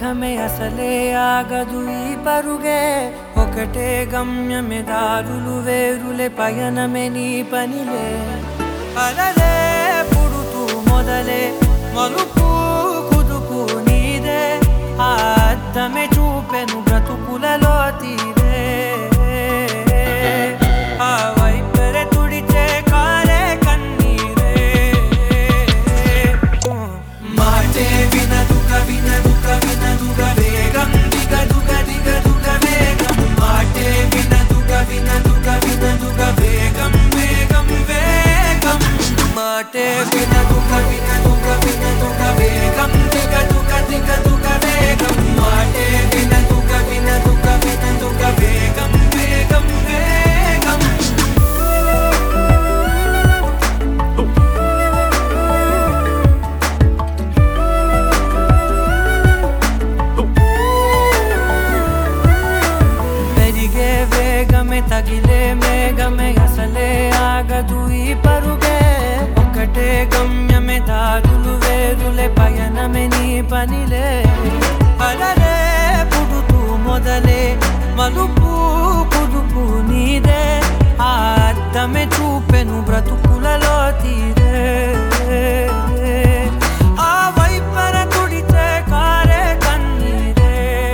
మేఘమే అసలే ఆగదు ఈ పరుగే ఒకటే గమ్యమే దారులు వేరులే పయనమే నీ పనిలే అలలే పుడుతూ మొదలే మలుపు కుదుపు నీదే ఆ అద్దమే చూపెను బ్రతుకులలో తీరే ఆ వైపరే తుడిచే కారే కన్నీరే మాటే వినదుక వినదుక వినదుక వేగం దిగదుక దిగదుక వేగం మాటే వినదుక వినదుక వినదుక వేగం వేగం వేగం మాటే వినదుక వినదుక వినదుక వేగం దిగదుక దిగదుక వేగం మాటే వినదుక వినదుక వినదుక వేగం వేగం వేగం పెరిగే వేగమే తగిలే మేఘమే అసలే ఆగదు ఈ పరుగే ఒకటే గమ్యమే దారులు వేరులే పయనమే నీ పనిలే అలలే పుడుతూ మొదలే మలుపు కుదుపు నీదే ఆ అద్దమే చూపెను బ్రతుకులలో తీరే ఆ వైపర తుడితే కారే కన్నీరే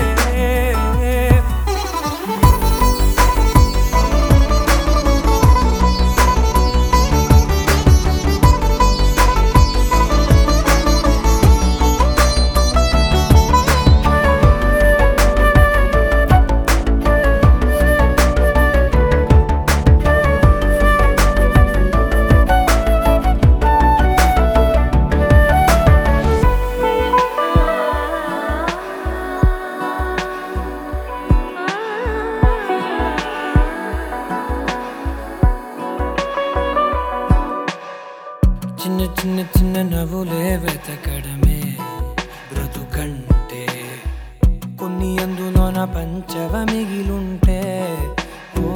చిన్న చిన్న చిన్న నవ్వులే వెతకడమే బ్రతుకంటే కొన్ని అందులోన పంచవ మిగిలుంటే ఓ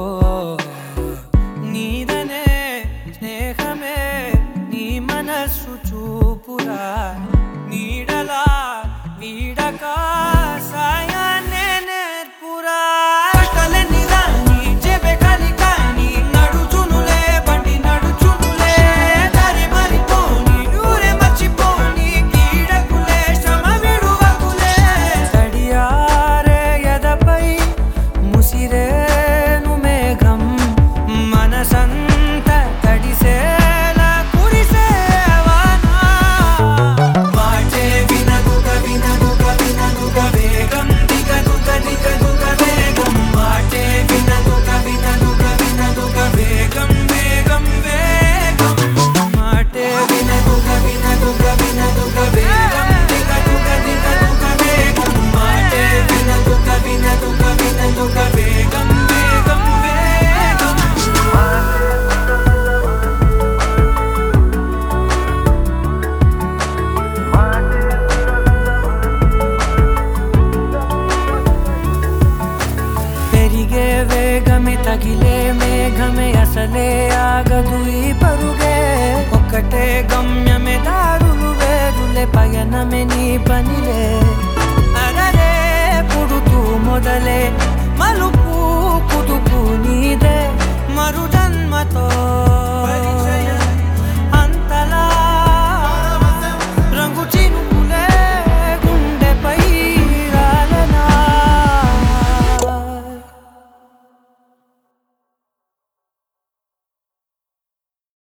నీదనే స్నేహమే నీ మనస్సు చూపురా నీడలా వీడక సాయాన్నే నేర్పురా కలని రాని చెబె కలి కాని నడుచునులే బండి నడుచునులే దారి మరిపోని ఊరే మర్చిపోని కీడకులే శ్రమ విడువకులే తడియారే ఎదపై ముసిరేను మేఘం మనసంత తడిసేలా కురిసేవానా మాటే వినదుక వినదుక వినదుక వేగం దిగదుక దిగదుక వేగం మాటే వినదుక వినదుక వినదుక వేగం వేగం వేగం మాటే వినదుక వినదుక వినదుక వేగం దిగదుక దిగదుక వేగం మాటే వినదుక వినదుక వినదుక వేగం వేగం వేగం పెరిగే వేగమే తగిలే మేఘమే అసలే ఆగదు ఈ పరుగే ఒకటే గమ్యమే దారులు వేరులే పయనమే నీ పని